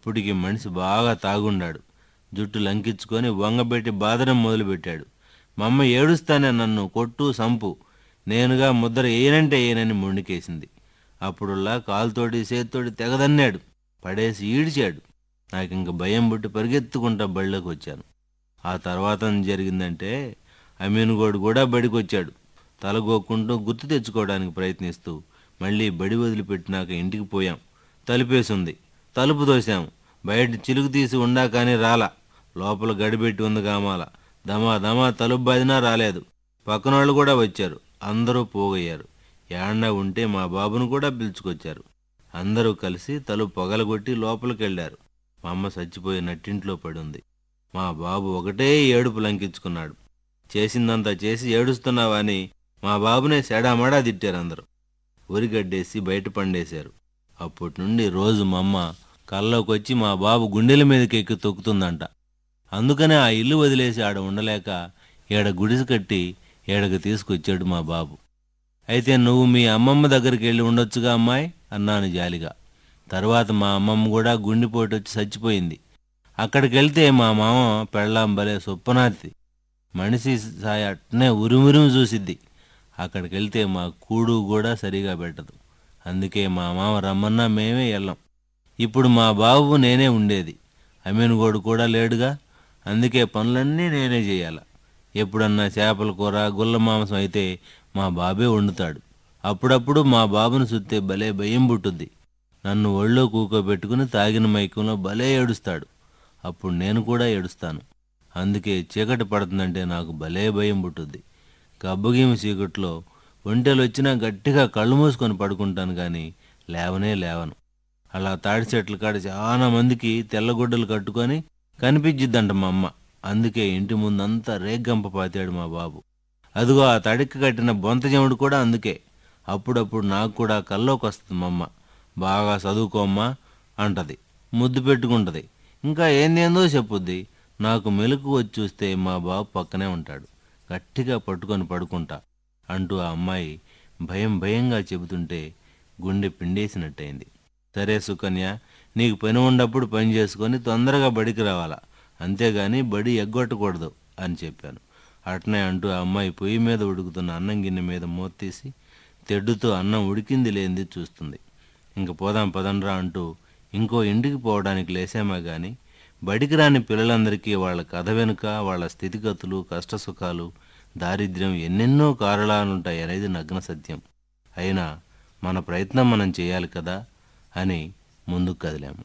అప్పటికి మనిషి బాగా తాగుండాడు జుట్టు లంకించుకొని వంగబెట్టి బాదడం మొదలుపెట్టాడు మా అమ్మ ఏడుస్తానే నన్ను కొట్టు సంపు నేనుగా ముద్ర ఏనంటే ఏనని మొండికేసింది అప్పుడులా కాలుతోటి చేత్తోటి తెగదన్నాడు పడేసి ఈడ్చాడు నాకు ఇంక భయం పుట్టి పరిగెత్తుకుంటా బళ్ళకి వచ్చాను ఆ తర్వాత ఏం జరిగిందంటే అమీన్గోడు కూడా బడికి వచ్చాడు తలగోక్కుంటూ గుర్తు తెచ్చుకోవడానికి ప్రయత్నిస్తూ మళ్ళీ బడి వదిలిపెట్టినాక ఇంటికి పోయాం తలుపేసుంది తలుపు తోసాం బయట చిలుకు తీసి ఉండా కానీ రాలా లోపల గడిపెట్టి ఉంది కామాల దమా దమా తలుపు బాదినా రాలేదు పక్కనోళ్ళు కూడా వచ్చారు అందరూ పోగయ్యారు ఏడన్నా ఉంటే మా బాబును కూడా పిలుచుకొచ్చారు అందరూ కలిసి తలుపు పగలగొట్టి లోపలికి వెళ్ళారు మా అమ్మ చచ్చిపోయి నట్టింట్లో పడుంది మా బాబు ఒకటే ఏడుపు లంకించుకున్నాడు చేసిందంతా చేసి ఏడుస్తున్నావా అని మా బాబునే సెడామడా తిట్టారు అందరూ ఉరిగడ్డేసి బయట పండేశారు అప్పటి నుండి రోజు మా అమ్మ కల్లోకి వచ్చి మా బాబు గుండెల మీదకి ఎక్కి తొక్కుతుందంట అందుకనే ఆ ఇల్లు వదిలేసి ఆడ ఉండలేక ఏడ గుడిసె కట్టి ఏడకు తీసుకొచ్చాడు మా బాబు అయితే నువ్వు మీ అమ్మమ్మ దగ్గరికి వెళ్ళి ఉండొచ్చుగా అమ్మాయి అన్నాను జాలిగా తర్వాత మా అమ్మమ్మ కూడా గుండెపోటు వచ్చి చచ్చిపోయింది అక్కడికి వెళ్తే మా మామ పెళ్ళాం భలే సొప్పనాతి మనిషి సాయ అట్నే ఉరిమురిమి చూసిద్ది అక్కడికి వెళ్తే మా కూడు కూడా సరిగా పెట్టదు అందుకే మా మామ రమ్మన్నా మేమే వెళ్ళాం ఇప్పుడు మా బాబు నేనే ఉండేది అమీన్గోడు కూడా లేడుగా అందుకే పనులన్నీ నేనే చేయాల ఎప్పుడన్నా చేపల కూర గుల్ల మాంసం అయితే మా బాబే వండుతాడు అప్పుడప్పుడు మా బాబును చూస్తే భలే భయం పుట్టుద్ది నన్ను ఒళ్ళో కూకోబెట్టుకుని తాగిన మైకంలో భలే ఏడుస్తాడు అప్పుడు నేను కూడా ఏడుస్తాను అందుకే చీకటి పడుతుందంటే నాకు భలే భయం పుట్టుద్ది గబ్బగీమి చీకట్లో ఒంటెలు వచ్చినా గట్టిగా కళ్ళు మూసుకొని పడుకుంటాను కానీ లేవనే లేవను అలా తాడి చెట్ల కాడ చాలా మందికి తెల్లగుడ్డలు కట్టుకొని కనిపించిద్దంట మా అమ్మ అందుకే ఇంటి ముందంతా రేగ్గంప పాతాడు మా బాబు అదిగో ఆ తడికి కట్టిన బొంత చెముడు కూడా అందుకే అప్పుడప్పుడు నాకు కూడా కల్లోకి వస్తుంది మా అమ్మ బాగా చదువుకోమ్మా అంటది ముద్దు పెట్టుకుంటది ఇంకా ఏందేందో చెప్పుద్ది నాకు మెలకు వచ్చి చూస్తే మా బాబు పక్కనే ఉంటాడు గట్టిగా పట్టుకొని పడుకుంటా అంటూ ఆ అమ్మాయి భయం భయంగా చెబుతుంటే గుండె పిండేసినట్టయింది సరే సుకన్య నీకు పని ఉన్నప్పుడు పని చేసుకొని తొందరగా బడికి రావాలా అంతేగాని బడి ఎగ్గొట్టకూడదు అని చెప్పాను అట్నే అంటూ ఆ అమ్మాయి పొయ్యి మీద ఉడుకుతున్న అన్నం గిన్నె మీద మూత తీసి తెడ్డుతో అన్నం ఉడికింది లేనిది చూస్తుంది ఇంక పోదాం పదండ్రా అంటూ ఇంకో ఇంటికి పోవడానికి లేసామా గాని బడికి రాని పిల్లలందరికీ వాళ్ళ కథ వెనుక వాళ్ళ స్థితిగతులు కష్టసుఖాలు దారిద్ర్యం ఎన్నెన్నో కారణాలుంటాయి అనేది నగ్న సత్యం అయినా మన ప్రయత్నం మనం చేయాలి కదా అని ముందుకు కదిలాము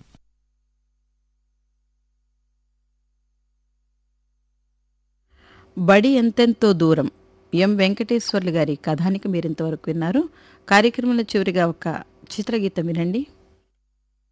బడి ఎంతెంతో దూరం ఎం వెంకటేశ్వర్లు గారి కథానికి మీరు ఇంతవరకు విన్నారు కార్యక్రమంలో చివరిగా ఒక చిత్రగీతం వినండి